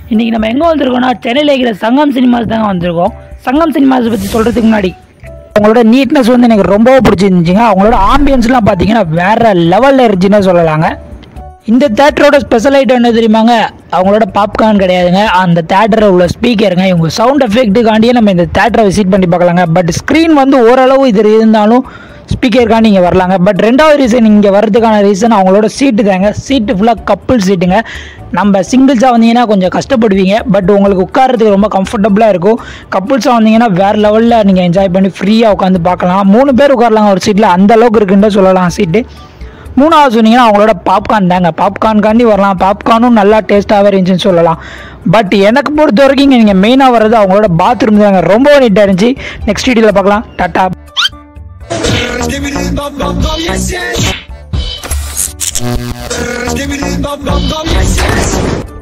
இன்றைக்கி நம்ம எங்கே வந்திருக்கோம்னா சென்னையில் இருக்கிற சங்கம் சினிமாஸ் தாங்க வந்திருக்கோம் சங்கம் சினிமாஸ் பற்றி சொல்கிறதுக்கு முன்னாடி அவங்களோட நீட்னஸ் வந்து எனக்கு ரொம்ப பிடிச்சிருந்துச்சிங்க அவங்களோட ஆம்பியன்ஸ்லாம் பார்த்தீங்கன்னா வேறு லெவலில் இருந்துச்சுன்னு சொல்லலாங்க இந்த தேட்டரோட ஸ்பெஷல் ஐட்டம் என்ன தெரியுமாங்க அவங்களோட பாப்கார்ன் கிடையாதுங்க அந்த தேட்டரில் உள்ள ஸ்பீக்கருங்க இவங்க சவுண்ட் எஃபெக்ட்டுக்காண்டியே நம்ம இந்த தேட்டரை விசிட் பண்ணி பார்க்கலாங்க பட் ஸ்க்ரீன் வந்து ஓரளவு இது இருந்தாலும் ஸ்பீக்கருக்காண்டி இங்கே வரலாங்க பட் ரெண்டாவது ரீசன் இங்கே வர்றதுக்கான ரீசன் அவங்களோட சீட்டு தாங்க சீட்டு ஃபுல்லாக கப்புள் சீட்டுங்க நம்ம சிங்கிள்ஸாக வந்தீங்கன்னா கொஞ்சம் கஷ்டப்படுவீங்க பட் உங்களுக்கு உட்காரத்துக்கு ரொம்ப கம்ஃபர்டபுளாக இருக்கும் கப்புள்ஸாக வந்தீங்கன்னா வேறு லெவலில் நீங்கள் என்ஜாய் பண்ணி ஃப்ரீயாக உட்காந்து பார்க்கலாம் மூணு பேர் உட்காரலாங்க ஒரு சீட்டில் அந்த அளவுக்கு இருக்குன்னு சொல்லலாம் சீட்டு மூணாவது சொன்னீங்கன்னா அவங்களோட பாப்கார்ன் தாங்க பாப்கார்ன்காண்டி வரலாம் பாப்கார்னும் நல்லா டேஸ்ட்டாகவே இருந்துச்சுன்னு சொல்லலாம் பட் எனக்கு பொறுத்த வரைக்கும் இங்கே நீங்கள் மெயினாக வர்றது அவங்களோட பாத்ரூம் தாங்க ரொம்ப நீட்டாக இருந்துச்சு நெக்ஸ்ட் வீடியோவில் பார்க்கலாம் டாட்டா Give me the bum bum bum, yes yes. Give me the bum bum bum, yes yes.